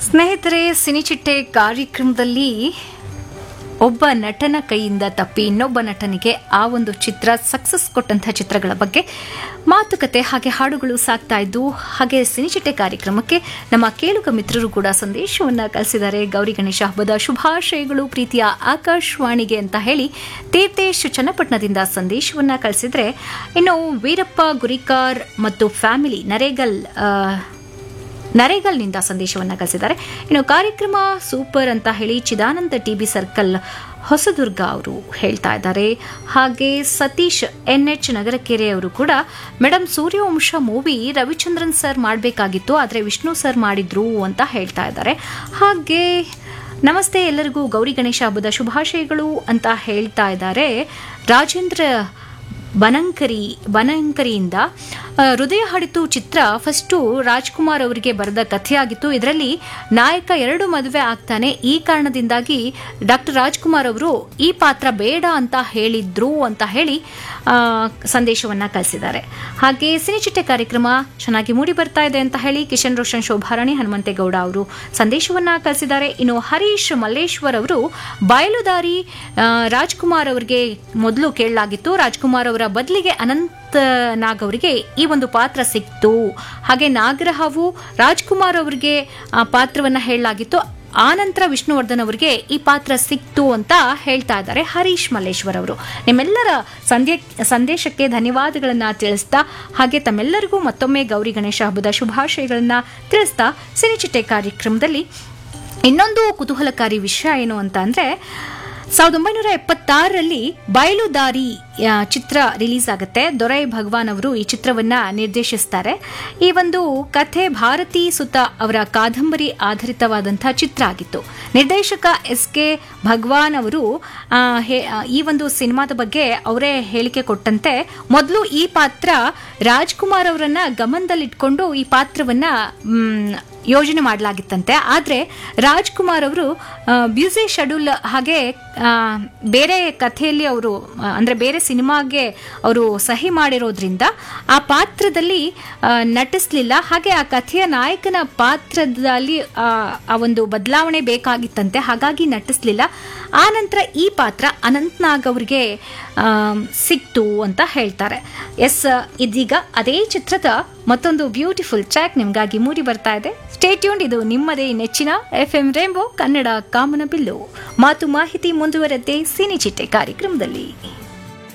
ಸ್ನೇಹಿತರೆ ಸಿನಿಚಿಟ್ಟೆ ಕಾರ್ಯಕ್ರಮದಲ್ಲಿ ಒಬ್ಬ ನಟನ ಕೈಯಿಂದ ತಪ್ಪಿ ಇನ್ನೊಬ್ಬ ನಟನಿಗೆ ಆ ಒಂದು ಚಿತ್ರ ಸಕ್ಸಸ್ ಕೊಟ್ಟಂತಹ ಚಿತ್ರಗಳ ಬಗ್ಗೆ ಮಾತುಕತೆ ಹಾಗೆ ಹಾಡುಗಳು ಸಾಕ್ತಾ ಇದ್ದು ಹಾಗೆ ಸಿನಿಚಿಟ್ಟೆ ಕಾರ್ಯಕ್ರಮಕ್ಕೆ ನಮ್ಮ ಕೇಳುಗ ಮಿತ್ರರು ಕೂಡ ಸಂದೇಶವನ್ನ ಕಳಿಸಿದ್ದಾರೆ ಗೌರಿ ಗಣೇಶ ಹಬ್ಬದ ಶುಭಾಶಯಗಳು ಪ್ರೀತಿಯ ಆಕಾಶವಾಣಿಗೆ ಅಂತ ಹೇಳಿ ತೀರ್ಥೇಶ್ ಚನ್ನಪಟ್ಟಣದಿಂದ ಸಂದೇಶವನ್ನ ಕಳಿಸಿದ್ರೆ ಇನ್ನು ವೀರಪ್ಪ ಗುರಿಕಾರ್ ಮತ್ತು ಫ್ಯಾಮಿಲಿ ನರೇಗಲ್ ಆ, ನರೇಗಲ್ನಿಂದ ಸಂದೇಶವನ್ನ ಕಳಿಸಿದ್ದಾರೆ ಇನ್ನು ಕಾರ್ಯಕ್ರಮ ಸೂಪರ್ ಅಂತ ಹೇಳಿ ಚಿದಾನಂದ ಟಿಬಿ ಸರ್ಕಲ್ ಹೊಸದುರ್ಗ ಅವರು ಹೇಳ್ತಾ ಇದ್ದಾರೆ ಹಾಗೆ ಸತೀಶ್ ಎನ್ ಎಚ್ ನಗರಕೆರೆ ಅವರು ಕೂಡ madam Suryavamsha movie Ravichandran sir ಮಾಡಬೇಕಾಗಿತ್ತು ಆದರೆ ವಿಷ್ಣು ಸರ್ ಮಾಡಿದ್ರು ಅಂತ ಹೇಳ್ತಾ ಇದ್ದಾರೆ ಹಾಗೆ ನಮಸ್ತೆ ಎಲ್ಲರಿಗೂ ಗೌರಿ ಗಣೇಶ ಹಬ್ಬದ ಶುಭಾಶಯಗಳು ಅಂತ ಹೇಳ್ತಾ ಇದ್ದಾರೆ ರಾಜೇಂದ್ರ ಬನಂಕರಿ ಬನಂಕರಿಯಿಂದ ಆ, ಹೃದಯ ಹಾಡಿತು ಚಿತ್ರ ಫಸ್ಟು ರಾಜ್ಕುಮಾರ್ ಅವರಿಗೆ ಬರೆದ ಕಥೆಯಾಗಿತ್ತು ಇದರಲ್ಲಿ ನಾಯಕ ಎರಡು ಮದುವೆ ಆಗ್ತಾನೆ ಈ ಕಾರಣದಿಂದಾಗಿ ಡಾಕ್ಟರ್ ರಾಜ್ಕುಮಾರ್ ಅವರು ಈ ಪಾತ್ರ ಬೇಡ ಅಂತ ಹೇಳಿದ್ರು ಅಂತ ಹೇಳಿ ಆ, ಸಂದೇಶವನ್ನ ಕಳಿಸಿದ್ದಾರೆ ಹಾಗೆ ಸಿನಿಚಿಟ್ಟೆ ಕಾರ್ಯಕ್ರಮ ಚೆನ್ನಾಗಿ ಮೂಡಿ ಬರ್ತಾ ಇದೆ ಅಂತ ಹೇಳಿ ಕಿಶನ್ ರೋಷನ್ ಶೋಭಾರಾಣಿ ಹನುಮಂತೇಗೌಡ ಅವರು ಸಂದೇಶವನ್ನ ಕಳಿಸಿದ್ದಾರೆ ಇನ್ನು ಹರೀಶ್ ಮಲ್ಲೇಶ್ವರ್ ಅವರು ಬಯಲುದಾರಿ ಆ, ರಾಜ್ಕುಮಾರ್ ಅವರಿಗೆ ಮೊದಲು ಕೇಳಲಾಗಿತ್ತು ರಾಜ್ಕುಮಾರ್ ಅವರ ಬದಲಿಗೆ ಅನಂತ್ ನಾಗ್ ಅವರಿಗೆ ಈ ಒಂದು ಪಾತ್ರ ಸಿಕ್ತು ಹಾಗೆ ನಾಗರಹಾವು ರಾಜ್ಕುಮಾರ್ ಅವರಿಗೆ ಆ ಪಾತ್ರವನ್ನ ಹೇಳಲಾಗಿತ್ತು ಆನಂತರ ವಿಷ್ಣುವರ್ಧನ್ ಅವರಿಗೆ ಈ ಪಾತ್ರ ಸಿಕ್ತು ಅಂತ ಹೇಳ್ತಾ ಇದ್ದಾರೆ ಹರೀಶ್ ಮಲ್ಲೇಶ್ವರ್ ಅವರು ನಿಮ್ಮೆಲ್ಲರ ಸಂದೇ ಸಂದೇಶಕ್ಕೆ ಧನ್ಯವಾದಗಳನ್ನ ತಿಳಿಸ್ತಾ ಹಾಗೆ ತಮ್ಮೆಲ್ಲರಿಗೂ ಮತ್ತೊಮ್ಮೆ ಗೌರಿ ಗಣೇಶ ಹಬ್ಬದ ಶುಭಾಶಯಗಳನ್ನ ತಿಳಿಸ್ತಾ ಸಿನಿಚಿಟ್ಟೆ ಕಾರ್ಯಕ್ರಮದಲ್ಲಿ ಇನ್ನೊಂದು ಕುತೂಹಲಕಾರಿ ವಿಷಯ ಏನು ಅಂತ ಅಂದ್ರೆ ಸಾವಿರದ ಒಂಬೈನೂರ ಎಪ್ಪತ್ತಾರರಲ್ಲಿ ಬಯಲುದಾರಿ ಆ, ಚಿತ್ರ ರಿಲೀಸ್ ಆಗುತ್ತೆ ದೊರೈ ಭಗವಾನ್ ಅವರು ಈ ಚಿತ್ರವನ್ನ ನಿರ್ದೇಶಿಸ್ತಾರೆ ಈ ಒಂದು ಕಥೆ ಭಾರತಿ ಸುತ ಅವರ ಕಾದಂಬರಿ ಆಧಾರಿತವಾದಂತಹ ಚಿತ್ರ ಆಗಿತ್ತು ನಿರ್ದೇಶಕ ಎಸ್ ಕೆ ಭಗವಾನ್ ಅವರು ಆ, ಹೇ- ಆ, ಈ ಒಂದು ಸಿನಿಮಾದ ಬಗ್ಗೆ ಅವರೇ ಹೇಳಿಕೆ ಕೊಟ್ಟಂತೆ ಮೊದಲು ಈ ಪಾತ್ರ ರಾಜ್ಕುಮಾರ್ ಅವರನ್ನ ಗಮನದಲ್ಲಿಟ್ಕೊಂಡು ಈ ಪಾತ್ರವನ್ನ ಮ್, ಯೋಜನೆ ಮಾಡಲಾಗಿತ್ತಂತೆ ಆದರೆ ರಾಜ್ಕುಮಾರ್ ಅವರು ಬ್ಯೂಸಿ ಶೆಡ್ಯೂಲ್ ಹಾಗೆ ಆ, ಬೇರೆ ಕಥೆಯಲ್ಲಿ ಅವರು ಆ, ಅಂದ್ರೆ ಬೇರೆ ಸಿನಿಮಾಗೆ ಅವರು ಸಹಿ ಮಾಡಿರೋದ್ರಿಂದ ಆ ಪಾತ್ರದಲ್ಲಿ ಆ, ನಟಿಸ್ಲಿಲ್ಲ ಹಾಗೆ ಆ ಕಥೆಯ ನಾಯಕನ ಪಾತ್ರದಲ್ಲಿ ಆ, ಆ ಒಂದು ಬದಲಾವಣೆ ಬೇಕಾಗಿತ್ತಂತೆ ಹಾಗಾಗಿ ನಟಿಸ್ಲಿಲ್ಲ ಆ ನಂತರ ಈ ಪಾತ್ರ ಅನಂತ್ ನಾಗ್ ಅವರಿಗೆ ಆ, ಸಿಕ್ತು ಅಂತ ಹೇಳ್ತಾರೆ ಎಸ್ ಇದೀಗ ಅದೇ ಚಿತ್ರದ ಮತ್ತೊಂದು ಬ್ಯೂಟಿಫುಲ್ ಟ್ರ್ಯಾಕ್ ನಿಮಗಾಗಿ ಮೂಡಿ ಬರ್ತಾ ಇದೆ ಸ್ಟೇಟ್ಯೂನ್ ಇದು ನಿಮ್ಮದೇ ನೆಚ್ಚಿನ ಎಫ್ ಎಂ ರೇಂಬೋ ಕನ್ನಡ ಕಾಮನ ಬಿಲ್ಲು ಮಾತು ಮಾಹಿತಿ ಮುಂದುವರೆದ್ದೆ ಸಿನಿ ಚಿಟ್ಟೆ ಕಾರ್ಯಕ್ರಮದಲ್ಲಿ